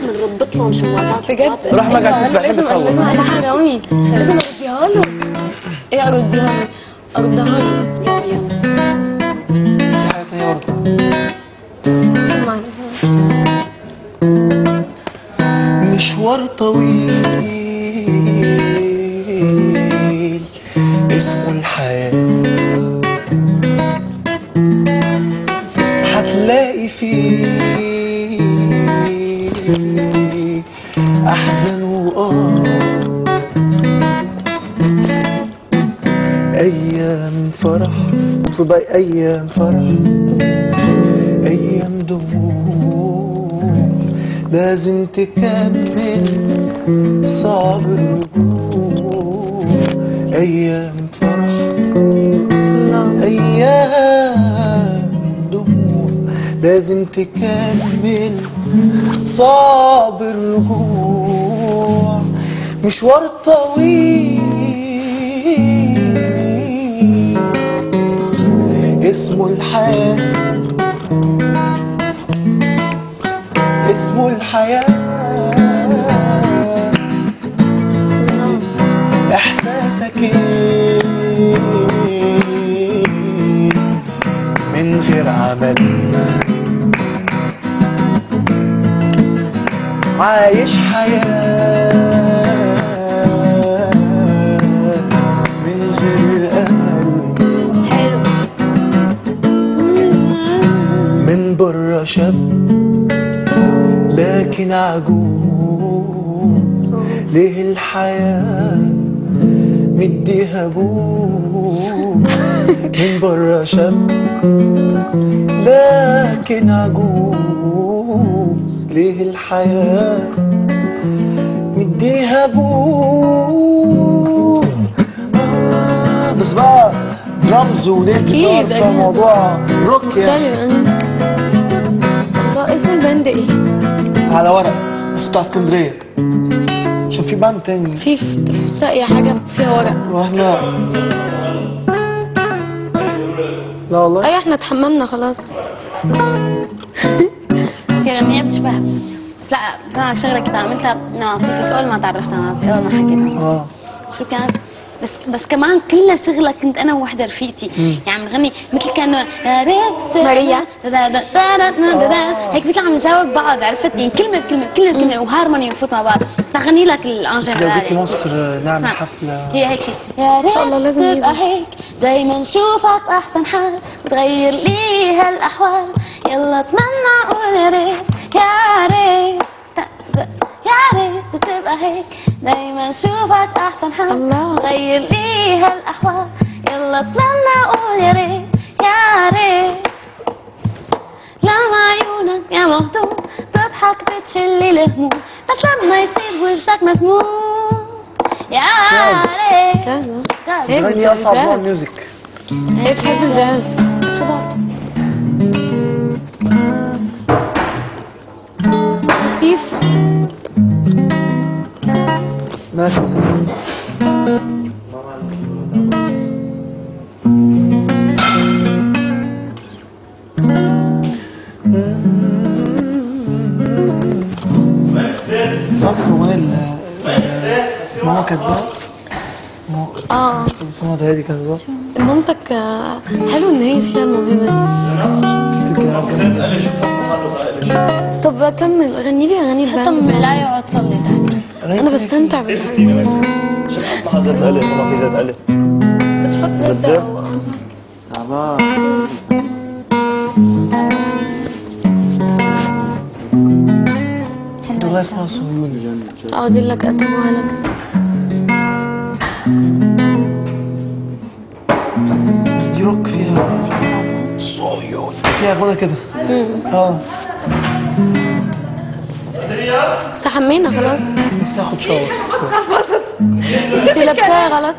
بنربط لهم شماعات بجد رحمة قاعد أيوة، تسبح، أنا لازم بتخلص. لازم انا حرامي لازم ارديها له ايه ارديها له اردها له يلا يلا في حاجة تانية برضه سمعني سمعني مشوار طويل اسمه الحياة هتلاقي فيه أحزان وآه أيام فرح وفي باقي أيام فرح أيام دموع لازم تكمل صعب الرجوع أيام فرح الله أيام دموع لازم تكمل صعب الرجوع مشوار طويل اسمه الحياة اسمه الحياة إحساسك إيه من غير عمل عايش حياة من غير أمل حلو من بره شاب لكن عجوز ليه الحياة مديها بوز من بره شاب لكن عجوز ليه الحياة مديها بوز آه بس بقى درامز وليه أكيد، جيتار أكيد. فالموضوع روك يعني مختلف الله اسم الباند ايه؟ على ورق بس بتاع اسكندريه عشان في باند تاني في في في ساقية حاجة فيها ورق واحنا لا والله اي احنا اتحملنا خلاص هي غنية بتشبه بس لا بس انا شغلة كنت عملتها ناصفك اول ما تعرفت على ناصفي اول ما حكيت عن ناصفي اه شو كانت بس بس كمان كل شغلة كنت انا ووحدة رفيقتي يعني بنغني مثل كانه يا ريت ماريا. دا- دا- دا- دا- دا- دا- دا- دا. هيك مثل عم نجاوب بعض عرفت يعني كلمة بكلمة كلمة بكلمة وهارموني بنفوت مع بعض بس اغني لك الانجل لو جيتي مصر نعمل حفله هي هيك شيء يا ريت شاء الله لازم تبقى يجي. هيك دايما نشوفك احسن حال وتغير لي هالاحوال يلا اتمنى اقول يا ريت يا ريت تأذى. يا ريت تبقى هيك دايما نشوفك احسن حال الله. تغير لي هالاحوال يلا اتمنى اقول يا ريت يا ريت لما عيونك يا مهضوم تضحك بتشلي الهموم بس لما يصير وجهك مسموم يا ريت جاز جاز. إيه؟ غني اصعب نوع جاز. ميوزك هي بتحب الجاز شو بعد سيف مالك يا سيدي سمعت الاغنيه اللي ماما كاتباها اه سمعت هادي كان بالظبط مامتك آه، حلو ان هي فيها الموهبه دي كتير كده طب كمل غني لي اغاني حتى الباند لا يقعد صلي تحت انا بستمتع بالأغاني. اديني بس عشان اطلع زيت الف وما في زيت الف بتحط زبده أو- تعبان والله اسمها صهيوني اه دي اللي كتبوها لك بس دي روك فيها صهيوني فيها غنى كده اه استحمينا خلاص بس هاخد شاور انت لابساها غلط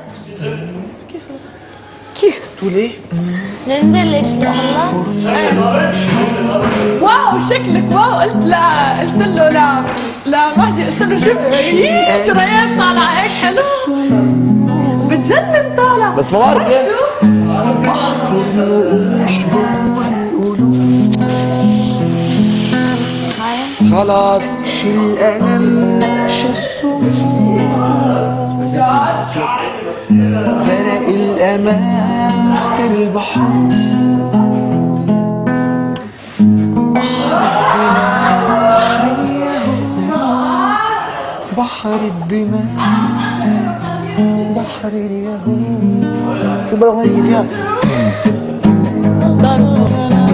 تقول ايه؟ ننزل ليش خلص واو شكلك واو قلت لا قلت له لا لا مهدي قلت له شوف إيه، شرايين طالعه هيك حلو بتجنن طالع بس ما بعرف ليه خلاص شيل الألم نقش الصمود غرق الأمان وسط البحر بحر الدماء بحر اليهود سيب الأغنية فيها ضرب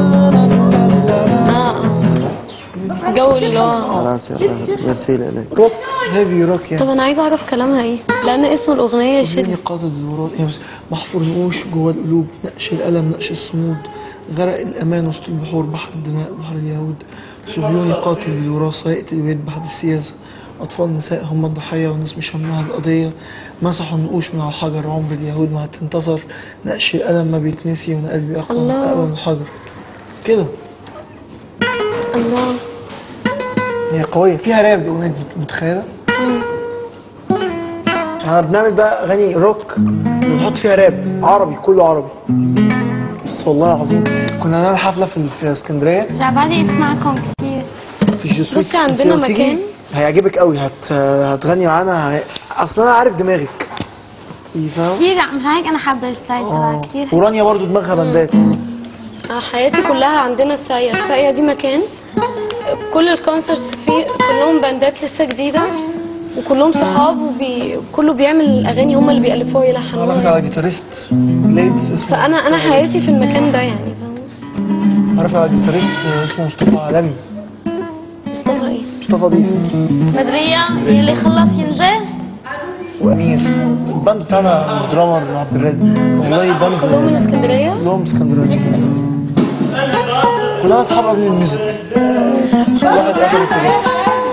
اه جو اللي هو خلاص يا ميرسي لك روك هيفي روك يعني طب انا عايزه اعرف كلامها ايه لان اسم الاغنيه شيل يشد قاطع الوراد يعني بس محفور نقوش جوه القلوب نقش الألم نقش الصمود غرق الأمان وسط البحور بحر الدماء بحر اليهود صهيوني قاتل الوراثة يقتل ويذبح دي السياسة أطفال نساء هم الضحية والناس مش همها القضية مسحوا النقوش من على الحجر عمر اليهود ما هتنتصر نقش الألم ما بيتنسي وأنا قلبي أقوى الله. أقوى من الحجر كده الله هي قوية فيها راب الأغنية دي متخيلة؟ احنا بنعمل بقى أغاني روك ونحط فيها راب عربي كله عربي بس والله العظيم كنا هنعمل حفلة في في اسكندرية جعبالي اسمعكم كثير في الجسويت بصي عندنا انتي لو تيجي مكان. هيعجبك قوي هت هتغني معانا هي- اصل انا عارف دماغك انتي فاهم؟ كثير مش هيك انا حابه الستايل تبعها كثير حلو. ورانيا برضو دماغها بندات آه، حياتي كلها عندنا الساقية الساقية دي مكان كل الكونسرتس فيه كلهم باندات لسه جديدة وكلهم صحاب وكله بيعمل اغاني هم اللي بيألفوها اعرفك يلحنوها على جيتاريست ليدز اسمه فانا انا حياتي في المكان ده يعني فاهمة؟ اعرفك على جيتاريست اسمه مصطفى عالمي مصطفى ايه مصطفى ضيف بدرية يلي خلص ينزل وامير الباند بتاعنا درامر عبد الرازق والله باند كلهم من اسكندرية كلهم اسكندراني كلنا اصحاب قبل الميوزك كل واحد قبل التاني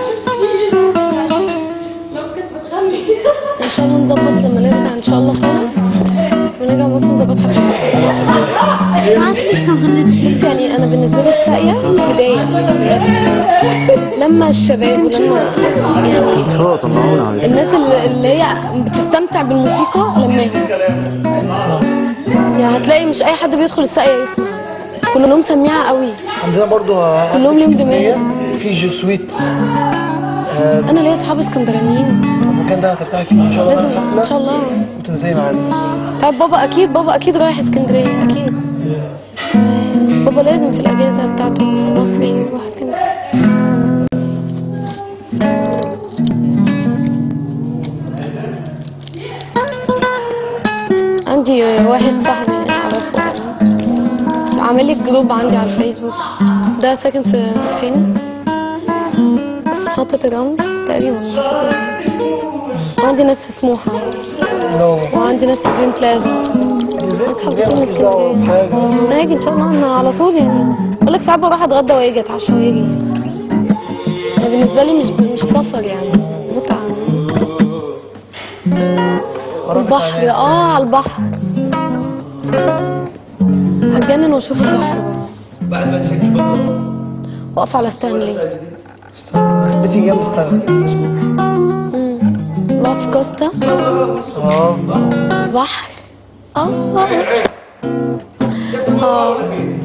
لو كنت بتغني ان شاء الله نظبط لما نرجع ان شاء الله خالص ونرجع مصر نظبط حفلة في الساقية ما ليش ما غنيت بص يعني انا بالنسبه لي الساقيه بدايه بجد لما الشباب ولما يعني فوق طلعونا على الناس اللي اللي هي بتستمتع بالموسيقى لماهم يعني هتلاقي مش اي حد بيدخل الساقيه يسمع كلهم سميعه قوي عندنا برضو كلهم ليهم اسكندرية دماغ. في جسويت انا ليا اصحاب اسكندرانيين المكان ده هترتاحي فيه ان شاء الله لازم بعد ان الحفلة شاء الله وتنزلي معانا طيب بابا اكيد بابا اكيد رايح اسكندريه اكيد بابا لازم في الاجازه بتاعته في مصر يروح اسكندريه عندي واحد صاحبي اعرفه عامل لي جروب عندي على الفيسبوك ده ساكن في فين محطة الرمل تقريبا محطة الرمل وعندي ناس في سموحة لو وعندي ناس في جرين بلازا زي اصحاب اسكندرية بسم ماليش دعوة اسكندريه بحاجة هاجي ان شاء الله انا على طول يعني بقول لك ساعات بروح اتغدى واجي اتعشى واجي يعني بالنسبه لي مش مش سفر يعني متعه البحر اه على البحر هتجنن واشوف البحر بس بعد ما تشيك البطل واقف على ستانلي استنى اثبتي جنب استنى واقف في كوستا اه بحر اه اه